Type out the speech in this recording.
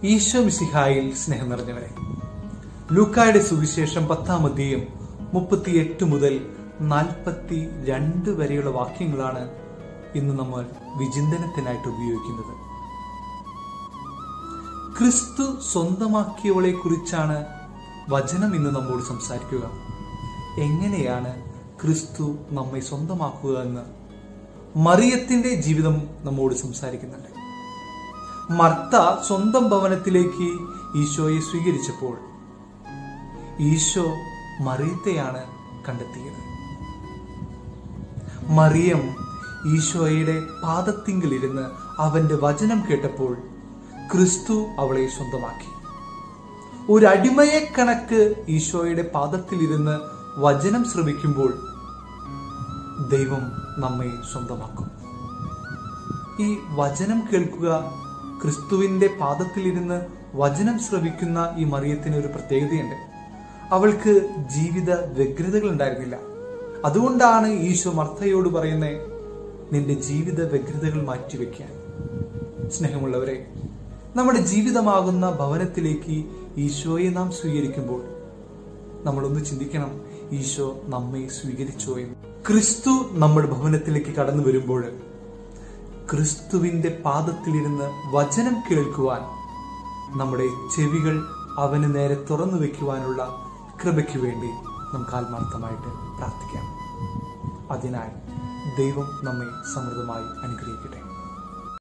ഈശോ മിസിഹായിൽ സ്നേഹം നിറഞ്ഞവരെ ലൂക്കായുടെ സുവിശേഷം പത്താം അധ്യയം മുപ്പത്തിയെട്ട് മുതൽ നാൽപ്പത്തി രണ്ട് വരെയുള്ള വാക്യങ്ങളാണ് ഇന്ന് നമ്മൾ വിചിന്തനത്തിനായിട്ട് ഉപയോഗിക്കുന്നത് ക്രിസ്തു സ്വന്തമാക്കിയവളെ കുറിച്ചാണ് വചനം ഇന്ന് നമ്മോട് സംസാരിക്കുക എങ്ങനെയാണ് ക്രിസ്തു നമ്മെ സ്വന്തമാക്കുക എന്ന് മറിയത്തിന്റെ ജീവിതം നമ്മോട് സംസാരിക്കുന്നുണ്ട് മർത്ത സ്വന്തം ഭവനത്തിലേക്ക് ഈശോയെ സ്വീകരിച്ചപ്പോൾ ഈശോ മറിയത്തെയാണ് കണ്ടെത്തിയത് മറിയം ഈശോയുടെ പാദത്തിങ്കിലിരുന്ന് അവന്റെ വചനം കേട്ടപ്പോൾ ക്രിസ്തു അവളെ സ്വന്തമാക്കി ഒരു അടിമയെ കണക്ക് ഈശോയുടെ പാദത്തിലിരുന്ന് വചനം ശ്രവിക്കുമ്പോൾ ദൈവം നമ്മെ സ്വന്തമാക്കും ഈ വചനം കേൾക്കുക ക്രിസ്തുവിന്റെ പാദത്തിലിരുന്ന് വചനം ശ്രവിക്കുന്ന ഈ മറിയത്തിന് ഒരു പ്രത്യേകതയുണ്ട് അവൾക്ക് ജീവിത വ്യഗ്രതകൾ ഉണ്ടായിരുന്നില്ല അതുകൊണ്ടാണ് ഈശോ മർത്തയോട് പറയുന്നത് നിന്റെ ജീവിത വ്യഗ്രതകൾ മാറ്റിവെക്കാൻ സ്നേഹമുള്ളവരെ നമ്മുടെ ജീവിതമാകുന്ന ഭവനത്തിലേക്ക് ഈശോയെ നാം സ്വീകരിക്കുമ്പോൾ നമ്മളൊന്ന് ചിന്തിക്കണം ഈശോ നമ്മെ സ്വീകരിച്ചോ എന്ന് ക്രിസ്തു നമ്മുടെ ഭവനത്തിലേക്ക് കടന്നു വരുമ്പോൾ ക്രിസ്തുവിന്റെ പാദത്തിലിരുന്ന് വചനം കേൾക്കുവാൻ നമ്മുടെ ചെവികൾ അവന് നേരെ തുറന്നു വെക്കുവാനുള്ള കൃപയ്ക്ക് വേണ്ടി നമുക്ക് ആത്മാർത്ഥമായിട്ട് പ്രാർത്ഥിക്കാം അതിനായി ദൈവം നമ്മെ സമൃദ്ധമായി അനുഗ്രഹിക്കട്ടെ